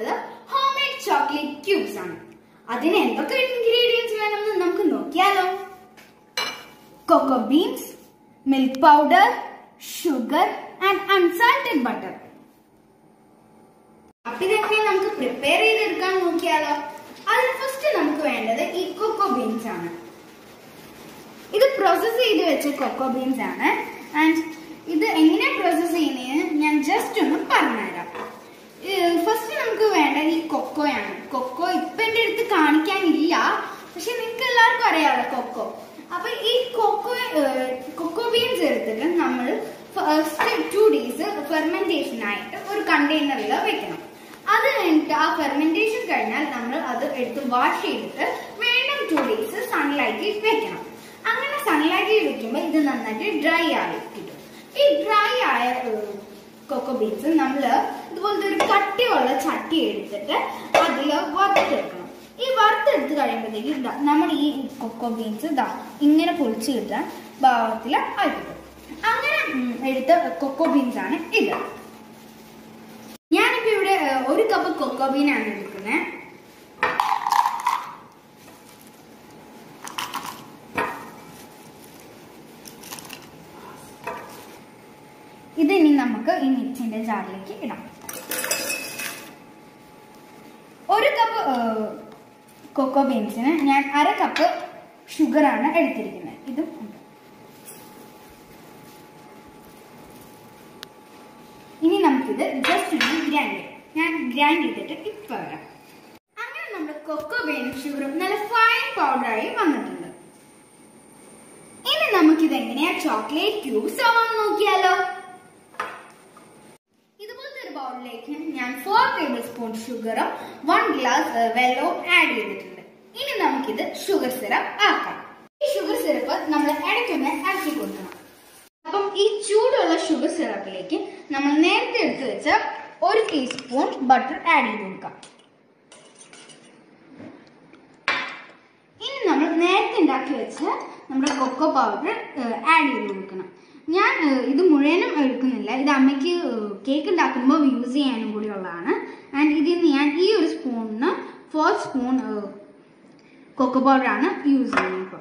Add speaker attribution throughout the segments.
Speaker 1: പോകുന്നത് home homemade chocolate cubes ആണ് അതിന് എന്തൊക്കെ ഇൻഗ്രീഡിയൻസ് വേണമെന്ന് നമുക്ക് നോക്കിയാലോ cocoa beans milk powder sugar and unsalted butter അപ്പൊ ഇതൊക്കെ നമുക്ക് പ്രിപ്പയർ ചെയ്തെടുക്കാൻ നോക്കിയാലോ അതിന് ഫസ്റ്റ് നമുക്ക് വേണ്ടത് ഈ കൊക്കോ ബീൻസ് ആണ് ഇത് പ്രോസസ് ചെയ്ത് വെച്ച കൊക്കോ ബീൻസ് ആണ് ആൻഡ് ഇത് എങ്ങനെ പ്രോസസ് ചെയ്യുന്നതെന്ന് ഞാൻ ജസ്റ്റ് ഒന്ന് പറഞ്ഞുതരാം ഫസ്റ്റ് നമുക്ക് വേണ്ട ഈ കൊക്കോയാണ് കൊക്കോ ഇപ്പൊ എന്റെ അടുത്ത് കാണിക്കാനില്ല പക്ഷെ നിങ്ങൾക്ക് എല്ലാവർക്കും അറിയാമല്ലോ കൊക്കോ അപ്പൊ ഈ കൊക്കോ കൊക്കോ ബീൻസ് എടുത്തിട്ട് നമ്മൾ ഫസ്റ്റ് ടു ഡേയ്സ് ഫെർമെന്റേഷൻ ആയിട്ട് ഒരു കണ്ടെയ്നറിൽ വെക്കണം അത് കഴിഞ്ഞിട്ട് ആ ഫെർമെന്റേഷൻ കഴിഞ്ഞാൽ നമ്മൾ അത് എടുത്ത് വാഷ് ചെയ്തിട്ട് വീണ്ടും ടു ഡേയ്സ് സൺലൈറ്റിൽ വെക്കണം അങ്ങനെ സൺലൈറ്റിൽ വെക്കുമ്പോൾ ഇത് നന്നായിട്ട് ഡ്രൈ ആയി കിട്ടും ഈ ഡ്രൈ ആയ കൊക്കോ ബീൻസ് നമ്മൾ ഇതുപോലത്തെ ഒരു കട്ടിയുള്ള ചട്ടി എടുത്തിട്ട് അതിൽ വറുത്തെടുക്കണം ഈ വറുത്തെടുത്ത് കഴിയുമ്പോഴത്തേക്ക് ഇതാ നമ്മൾ ഈ കൊക്കോ ബീൻസ് ഇതാ ഇങ്ങനെ പൊളിച്ച് കിട്ടാൻ ഭാഗത്തിൽ ആയി കിട്ടും അങ്ങനെ ഉം, എടുത്ത കൊക്കോ ബീൻസ് ആണ് ഇത് ഞാനിപ്പോ ഇവിടെ ഏഹ്, ഒരു കപ്പ് കൊക്കോ ബീനാണ് എടുക്കുന്നത് ഇതിനി നമുക്ക് ഈ മിക്സിന്റെ ജാറിലേക്ക് ഇടാം ഒരു കപ്പ് കൊക്കോ ബീൻസിന് ഞാൻ അര കപ്പ് ഷുഗറാണ് എടുത്തിരിക്കുന്നത് ഇതും ഉണ്ട്. ഇനി നമുക്കിത് ജസ്റ്റ് ഒന്ന് ഗ്രൈൻഡ് ചെയ്യാം ഞാൻ ഗ്രൈൻഡ് ചെയ്തിട്ട് ഇപ്പൊ വരാം അങ്ങനെ നമ്മുടെ കൊക്കോ ബീനും ഷുഗറും നല്ല ഫൈൻ പൗഡറായി വന്നിട്ടുണ്ട് ഇനി നമുക്കിത് എങ്ങനെയാ ചോക്ലേറ്റ് ക്യൂബ്സ് ആവാൻ നോക്കിയാലോ ഇതുപോലത്തെ ഒരു ബൗളിലേക്ക് ഞാൻ ഫോർ ടേബിൾ സ്പൂൺ ഷുഗറും വൺ ഗ്ലാസ് വെള്ളവും ആഡ് ചെയ്തിട്ടുണ്ട് ഇനി നമുക്കിത് ഷുഗർ സിറപ്പ് ആക്കാം ഈ ഷുഗർ സിറപ്പ് നമ്മൾ ഇടയ്ക്കൊന്ന് ഇറക്കി കൊടുക്കണം അപ്പം ഈ ചൂടുള്ള ഷുഗർ സിറപ്പിലേക്ക് നമ്മൾ നേരത്തെ എടുത്ത് വെച്ച ഒരു ടീസ്പൂൺ ബട്ടർ ആഡ് ചെയ്ത് കൊടുക്കാം ഇനി നമ്മൾ നേരത്തെ ഉണ്ടാക്കി വെച്ച നമ്മുടെ കൊക്കോ പൗഡർ ആഡ് ചെയ്ത് കൊടുക്കണം ഞാൻ ഏഹ്, ഇത് മുഴുവനും എടുക്കുന്നില്ല ഇത് അമ്മയ്ക്ക് കേക്ക് ഉണ്ടാക്കുമ്പോൾ യൂസ് ചെയ്യാനും കൂടി ഉള്ളതാണ് ആൻഡ് ഇതിൽ നിന്ന് ഞാൻ ഈ ഒരു സ്പൂണിന് ഫോർ സ്പൂൺ കൊക്കോ പൗഡറാണ് യൂസ് ചെയ്യുന്നത് ഇപ്പോൾ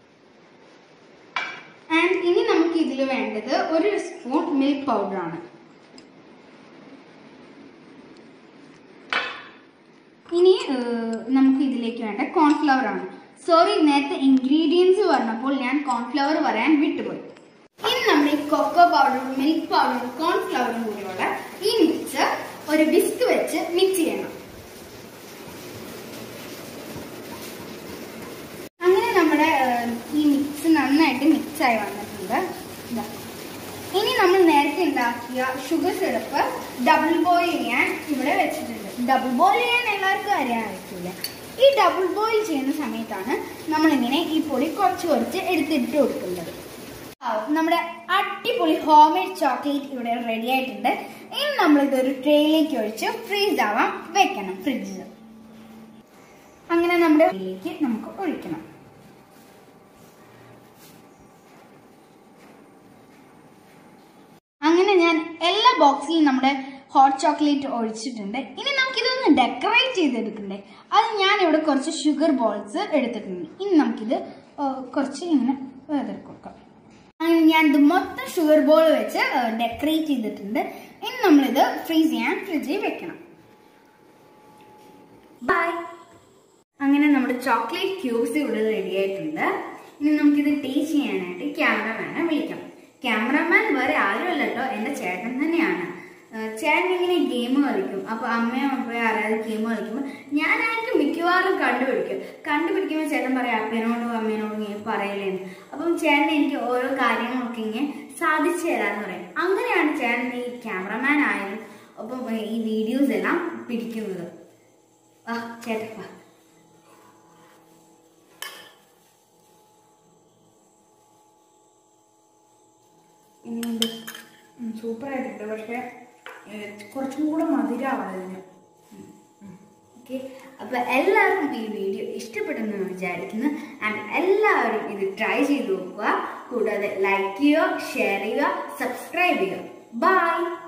Speaker 1: ആൻഡ് ഇനി നമുക്ക് ഇതിൽ വേണ്ടത് ഒരു സ്പൂൺ മിൽക്ക് പൗഡറാണ് ഇനി ഏഹ്, നമുക്ക് ഇതിലേക്ക് വേണ്ട കോൺഫ്ലവർ ആണ് സോറി നേരത്തെ ഇൻഗ്രീഡിയൻസ് പറഞ്ഞപ്പോൾ ഞാൻ കോൺഫ്ലവർ പറയാൻ വിട്ടുപോയി ഇനി നമ്മൾ ഈ കൊക്കോ പൗഡറും മിൽക്ക് പൗഡറും കോൺഫ്ലവറും കൂടിയുള്ള ഈ മിക്സ് ഒരു വിസ്ക് വെച്ച് മിക്സ് ചെയ്യണം അങ്ങനെ നമ്മുടെ ഏഹ്, ഈ മിക്സ് നന്നായിട്ട് മിക്സ് ആയി വന്നിട്ടുണ്ട് ഇതാ. ഇനി നമ്മൾ നേരത്തെ ഉണ്ടാക്കിയ ഷുഗർ സിറപ്പ് ഡബിൾ ബോയിൽ ചെയ്യാൻ ഇവിടെ വെച്ചിട്ടുണ്ട് ഡബിൾ ബോയിൽ ചെയ്യാൻ എല്ലാവർക്കും അറിയാമായിരിക്കില്ല ഈ ഡബിൾ ബോയിൽ ചെയ്യുന്ന സമയത്താണ് നമ്മളിങ്ങനെ ഈ പൊടി കുറച്ച് കുറച്ച് എടുത്തിട്ട് കൊടുക്കുന്നത് ആ, നമ്മുടെ അടിപൊളി ഹോം മെയ്ഡ് ചോക്ലേറ്റ് ഇവിടെ റെഡി ആയിട്ടുണ്ട് ഇനി നമ്മൾ ഇതൊരു ട്രേയിലേക്ക് ഒഴിച്ച് ഫ്രീസ് ആവാൻ വെക്കണം ഫ്രിഡ്ജിൽ അങ്ങനെ നമ്മുടെ ട്രേയിലേക്ക് നമുക്ക് ഒഴിക്കണം അങ്ങനെ ഞാൻ എല്ലാ ബോക്സിലും നമ്മുടെ ഹോട്ട് ചോക്ലേറ്റ് ഒഴിച്ചിട്ടുണ്ട് ഇനി നമുക്കിതൊന്ന് ഡെക്കറേറ്റ് ചെയ്തെടുക്കണ്ടേ അത് ഞാൻ ഇവിടെ കുറച്ച് ഷുഗർ ബോൾസ് എടുത്തിട്ടുണ്ട് ഇനി നമുക്കിത് ആ, കുറച്ച് ഇങ്ങനെ വേദർ കൊടുക്കാം അങ്ങനെ ഞാൻ ഇത് മൊത്തം ഷുഗർ ബോൾ വെച്ച് ഡെക്കറേറ്റ് ചെയ്തിട്ടുണ്ട് ഇനി നമ്മളിത് ഫ്രീസ് ചെയ്യാൻ ഫ്രിഡ്ജിൽ വെക്കണം ബൈ അങ്ങനെ നമ്മുടെ ചോക്ലേറ്റ് ക്യൂബ്സ് ഇവിടെ റെഡി ആയിട്ടുണ്ട് ഇനി നമുക്കിത് ടേസ്റ്റ് ചെയ്യാനായിട്ട് ക്യാമറമാനെ വിളിക്കാം ക്യാമറമാൻ വേറെ ആരുമല്ല കേട്ടോ എന്റെ ചേട്ടൻ തന്നെയാണ് ഏഹ് ചേട്ടൻ ഇങ്ങനെ ഗെയിം കളിക്കും അപ്പൊ അമ്മയും അപ്പയും അറിയാതെ ഗെയിം കളിക്കുമ്പോൾ ഞാനായിരിക്കും മിക്കവാറും കണ്ടുപിടിക്കും കണ്ടുപിടിക്കുമ്പോൾ ചേട്ടൻ പറയും അപ്പനോടും അമ്മേനോടും ഇങ്ങനെ പറയലേന്ന് അപ്പം ചേട്ടൻ എനിക്ക് ഓരോ കാര്യങ്ങളൊക്കെ ഇങ്ങനെ സാധിച്ചു തരാന്ന് പറയും അങ്ങനെയാണ് ചേട്ടൻ ഈ ക്യാമറമാൻ ആയാലും അപ്പം ഈ വീഡിയോസ് എല്ലാം പിടിക്കുന്നത് ആ ചേട്ടൻ വാ
Speaker 2: ഇനിയുണ്ട് സൂപ്പർ ആയിട്ടുണ്ട് പക്ഷേ ഏഹ്, കുറച്ചും കൂടെ മധുരമാണ് ഇതിന്
Speaker 1: ഓക്കെ അപ്പൊ എല്ലാവർക്കും ഈ വീഡിയോ ഇഷ്ടപ്പെട്ടെന്ന് വിചാരിക്കുന്നു ആൻഡ് എല്ലാവരും ഇത് ട്രൈ ചെയ്ത് നോക്കുക കൂടാതെ ലൈക്ക് ചെയ്യുക ഷെയർ ചെയ്യുക സബ്സ്ക്രൈബ് ചെയ്യുക ബൈ